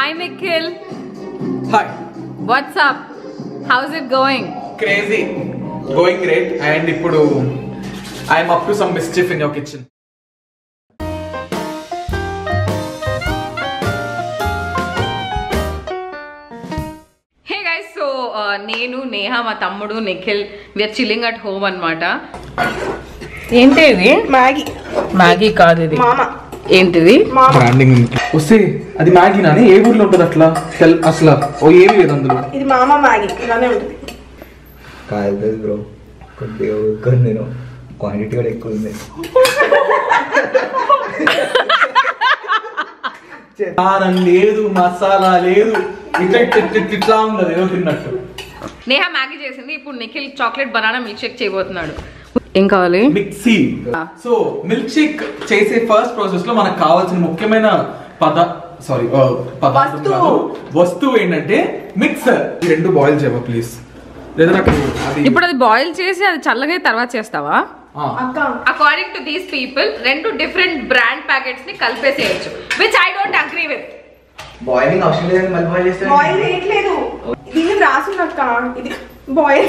Hi Nikhil, hi what's up? How's it going? Crazy going great and ఇప్పుడు I'm up to some mischief in your kitchen hey guys so నేను నేహ మా తమ్ముడు Nikhil we're chilling at home అన్నమాట ఏంటి ఇది Maggi Maggi కాదు ఇది మామ ఏంటిది మామ బ్రాండింగ్ వస్తే అది మ్యాగీ నాని ఏ ఊర్లో ఉంటుంది అట్లా తెల్ అసలు ఓ ఏమి లేదు అందులో ఇది మామ మ్యాగీ ఇలానే ఉంటుంది కాదు బ్రో కొద్దిగా ఊరుకొని నేను క్వాంటిటీ కూడా ఎక్కువ ఉంది కారం లేదు మసాలా లేదు ఇట్లా ఇట్లా ఇట్లా ఇట్లా ఉండదు ఏదో తిన్నట్టు నేహ మ్యాగీ చేసింది ఇప్పుడు Nikhil chocolate banana milk shake చేయబోతున్నాడు ఏం కావాలి మిక్సీ సో మిల్క్ షేక్ చేసే ఫస్ట్ ప్రాసెస్ లో మనకు కావాల్సిన ముఖ్యమైన పద సారీ పదార్థం వస్తువు. కాదు. వస్తువు ఏంటంటే మిక్సర్ ఈ రెండు బాయిల్ చేయవా ప్లీజ్ లేదా నాకు అది ఇప్పుడు అది బాయిల్ చేసి అది చల్లగా అయిన తర్వాత చేస్తావా ఆ, అక్క అకార్డింగ్ టు దీస్ పీపుల్ రెండు డిఫరెంట్ బ్రాండ్ ప్యాకెట్స్ ని కలిపేసేయచ్చు which I don't agree with boiling అవసరం లేదని మళ్ళీ బాయిల్ చేస్తే బాయిల్ చేయట్లేదు దీన్ని రాసింది అక్క ఇది బాయిల్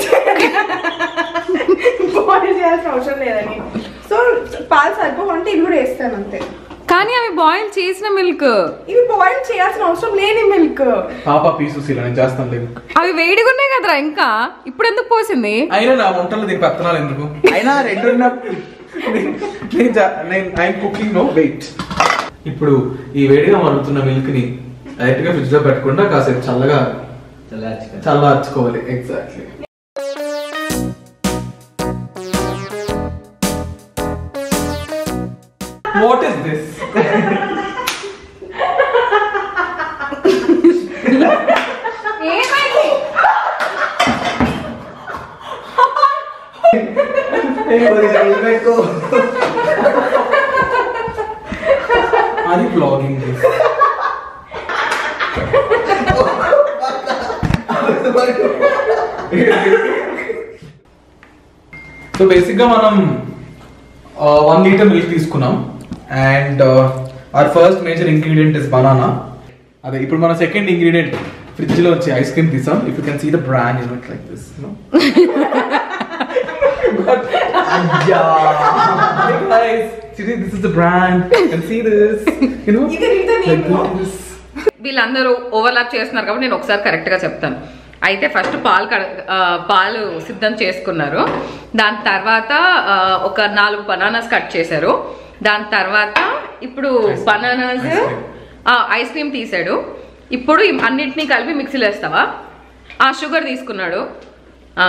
బాయిల్ చేయాల్సిన అవసరం లేదని సో పాలు సరిపోమంటే ఇది కూడా వేస్తాను అంతే కానీ అవి బాయిల్ చేసిన మిల్క్ ఇవి బాయిల్ చేయాల్సిన అవసరం లేని మిల్క్ పాప పీసు ఇలా నేను చేస్తాను లేదు అవి వేడిగా ఉన్నాయి కదరా ఇంకా ఇప్పుడు ఎందుకు పోసింది అయినా నా వంటలో దీని పెత్తనాలు ఎందుకు అయినా రెండు నేను చా- నేను ఐఎమ్ కుకింగ్ నో వెయిట్ ఇప్పుడు ఈ వేడిగా మరుగుతున్న మిల్క్ ని డైరెక్ట్ గా ఫ్రిడ్జ్ లో పెట్టకుండా కాసేపు చల్లగా చల్లార్చుకొని. చల్లార్చుకోవాలి ఎగ్జాక్ట్లీ వాట్ ఇస్ దిస్ కొద్దిగా నీళ్ళు పెట్టుకో. అది బ్లాగింగ్ దిస్ సో బేసిక్ గా మనం వన్ లీటర్ మిల్క్ తీసుకున్నాం and our first major ingredient is banana అదే ఇప్పుడు మన సెకండ్ ఇంగ్రీడియంట్ ఫ్రిడ్జ్ లో వచ్చి ఐస్ క్రీమ్ తీసాం if you can see the brand you it like this no అయ్యా. guys see this is the brand and see this you know You can read the name. like this వీళ్ళందరూ overlap చేస్తున్నారు కాబట్టి నేను ఒకసారి correct గా చెప్తాను అయితే first పాలు కడ ఆ, పాలు సిద్ధం చేసుకున్నారు దాని తర్వాత ఆ, ఒక నాలుగు బనానాస్ కట్ చేశారు దాని తర్వాత ఇప్పుడు Ice- bananas ice cream. Ice cream తీసాడు ఇప్పుడు ఈ అన్నిటినీ కలిపి మిక్సీలో వేస్తావా ఆ షుగర్ తీసుకున్నాడు ఆ.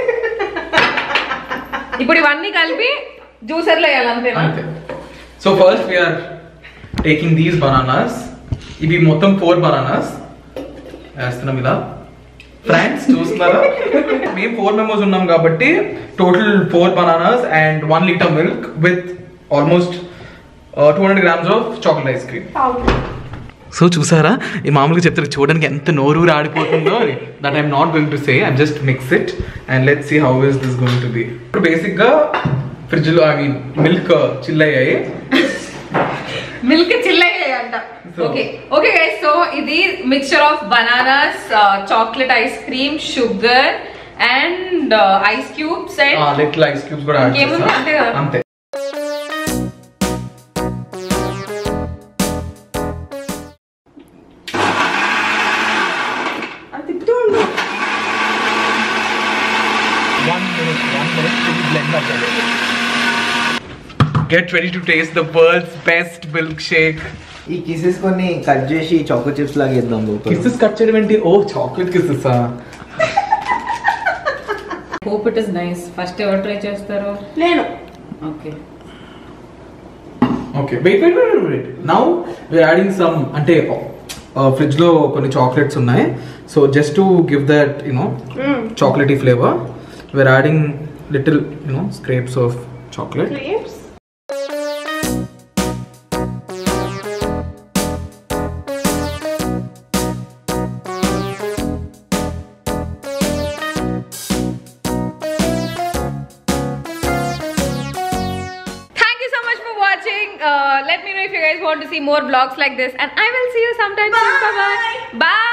ఇప్పుడు ఇవన్నీ కలిపి జ్యూసర్లో వేయాలంతేనా అంతే so first we're taking these bananas ఇవి మొత్తం ఫోర్ బనానాస్ వేస్తున్నాం ఇలా ఫ్రెండ్స్ చూస్తున్నారా మేము ఫోర్ మెంబర్స్ ఉన్నాం కాబట్టి total four bananas and one litre milk with almost two hundred grams of chocolate ice cream పావు సో చూసారా ఈ మామూలుగా చెప్తారు చూడడానికి ఎంత నోరు ఆడిపోతుందో that I'm not going to say I'm just mix it and let see how is this going to be ఇప్పుడు బేసిక్ గా ఫ్రిడ్జ్ లో ఐ మీన్ మిల్క్ చిల్ అయ్యాయి మిల్క్ చిల్లయ్యాయంట So- okay okay guys so ఇది mixture of bananas chocolate ice cream sugar and ice cubes and little ice cubes కూడా add ఇంకేముంది? చేస్తా. అంతే కదా? అంతే అది తిప్పుతూ ఉండు get ready to taste the world's best milk shake ఈ కిసెస్ కొన్ని కట్ చేసి చాకో చిప్స్ లాగా ఇద్దాం లోపల. కిస్సెస్ కట్ చేయడం ఏంటి ఓ chocolate kisses hope it is nice first ఎవరు ట్రై చేస్తారు నేను okay okay wait wait wait wait now we're adding some అంటే ఫ్రిడ్జ్ లో కొన్ని చాక్లెట్స్ ఉన్నాయి so just to give that you know chocolatey flavour we're adding little you know scrapes of chocolate creams Thank you so much for watching. Uh, let me know if you guys want to see more vlogs like this and I will see you sometime soon. Bye bye. Bye.